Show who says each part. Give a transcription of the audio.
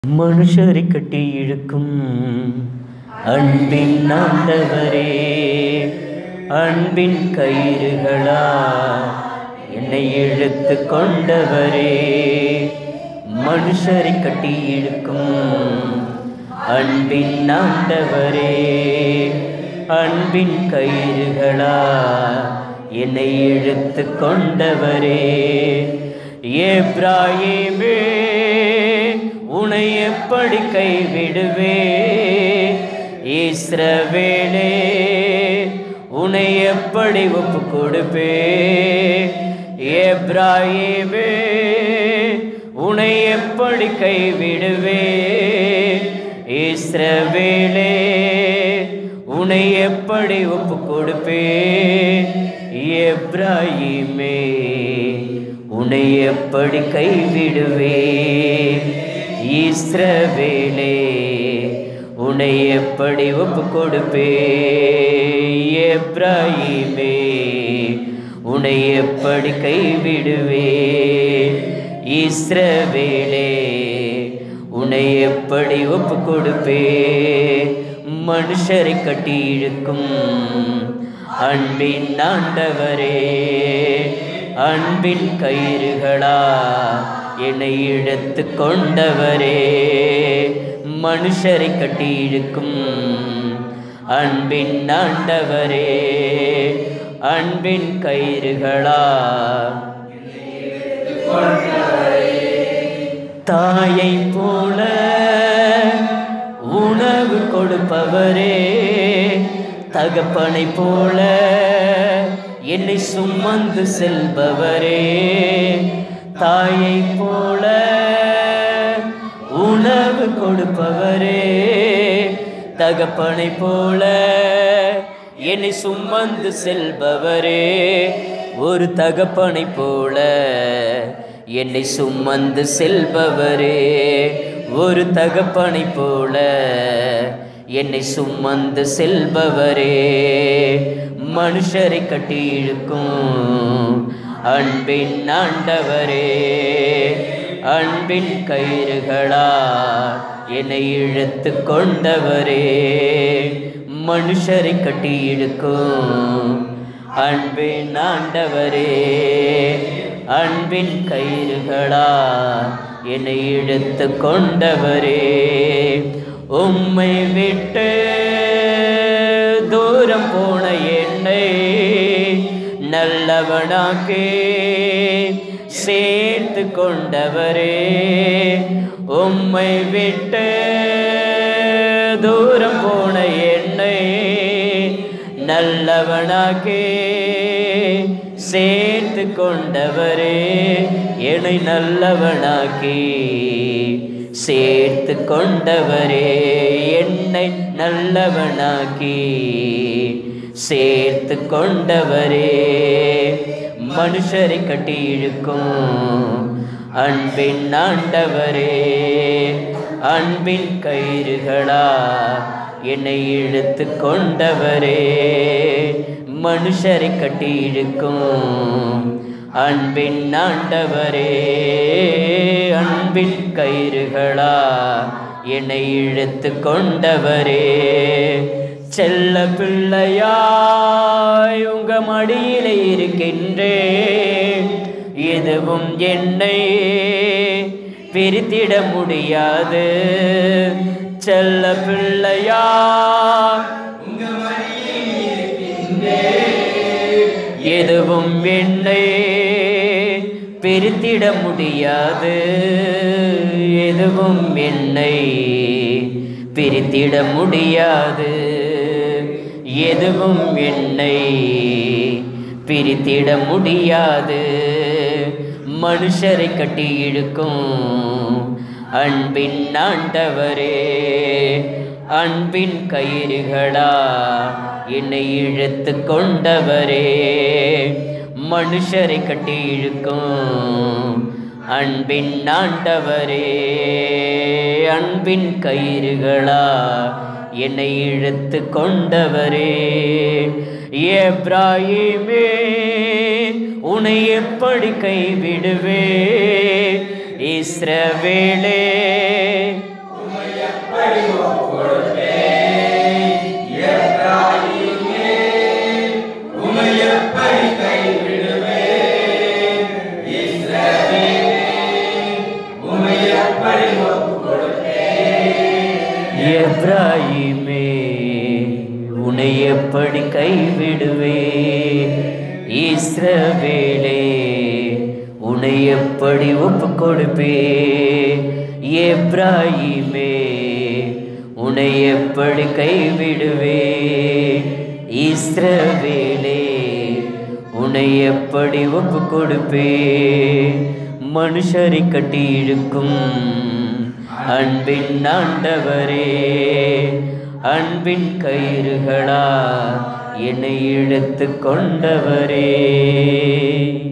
Speaker 1: மனுஷரை கட்டி இழுக்கும் அன்பின் ஆண்டவரே அன்பின் கயிறுகளா என்னை இழுத்து கொண்டவரே மனுஷரை கட்டி இழுக்கும் அன்பின் ஆண்டவரே அன்பின் கயிறுகளா என்னை இழுத்து கொண்டவரே ஏப்ராயிமே உனை எப்படி கைவிடுவே இஸ்ரவேலே உனை எப்படி ஒப்பு கொடுப்பே ஏப்ராயிமே உனை எப்படி கைவிடுவே இஸ்ரவேலே உனை எப்படி ஒப்பு கொடுப்பே எப்ராயிமே உன்னை எப்படி கைவிடுவே இஸ்ரவேலே உன்னை எப்படி ஒப்பு கொடுப்பே எப்ராயிமே உன்னை எப்படி கைவிடுவே இஸ்ரவேலே உன்னை எப்படி ஒப்பு கொடுப்பே மனுஷரை கட்டி இழுக்கும் அன்பின் ஆண்டவரே அன்பின் கயிறுகளா என்னை இழுத்து கொண்டவரே மனுஷரை கட்டி இழுக்கும் அன்பின் ஆண்டவரே அன்பின் கயிறுகளா தாயை போல உணவு கொடுப்பவரே தகப்பனை போல என்னை சுமந்து செல்பவரே தாயை போல உணவு கொடுப்பவரே தகப்பனை போல என்னை சுமந்து செல்பவரே ஒரு தகப்பனை போல என்னை சுமந்து செல்பவரே ஒரு தகப்பனை போல என்னை சுமந்து செல்பவரே மனுஷரை கட்டி இழுக்கும் அன்பின் ஆண்டவரே அன்பின் கயிறுகளா என்னை இழுத்து கொண்டவரே மனுஷரை கட்டி இழுக்கும் அன்பின் ஆண்டவரே அன்பின் கயிறுகளா என்னை இழுத்து கொண்டவரே உம்மை விட்டு தூரம் போன என்னை நல்லவனாக்கே சேர்த்து கொண்டவரே உம்மை விட்டு தூரம் போன என்னை நல்லவனாக்கே சேர்த்து கொண்டவரே என்னை நல்லவனாக்கி சேர்த்து கொண்டவரே என்னை நல்லவனாக்கி சேர்த்து கொண்டவரே மனுஷரை கட்டி இழுக்கும் அன்பின் ஆண்டவரே அன்பின் கயிறுகளா என்னை இழுத்து கொண்டவரே மனுஷரை கட்டி இழுக்கும் அன்பின் ஆண்டவரே அன்பின் கயிறுகளா என்னை இழுத்து கொண்டவரே செல்ல பிள்ளையாய் உங்க மடியிலே இருக்கின்றேன் எதுவும் என்னை பிரித்திட முடியாது செல்ல பிள்ளையா எதுவும் என்னை பிரித்திட முடியாது எதுவும் என்னை பிரித்திட முடியாது எதுவும் என்னை பிரித்திட முடியாது மனுஷரை கட்டி இழுக்கும் அன்பின் ஆண்டவரே அன்பின் கயிறுகளா என்னை இழுத்து கொண்டவரே மனுஷரை கட்டி இழுக்கும் அன்பின் ஆண்டவரே அன்பின் கயிறுகளா என்னை இழுத்து கொண்டவரே ஏப்ராயிமே உன்னை எப்படி கைவிடுவே இஸ்ரவேலே எப்ராயிமே உன்னை எப்படி கைவிடுவே இஸ்ரவேலே உன்னை எப்படி ஒப்பு கொடுப்பே எப்ராயிமே உன்னை எப்படி கைவிடுவே இஸ்ரவேலே உன்னை எப்படி ஒப்பு கொடுப்பே மனுஷரை கட்டி இழுக்கும் அன்பின் ஆண்டவரே அன்பின் கயிறுகளா என்னை இழுத்து கொண்டவரே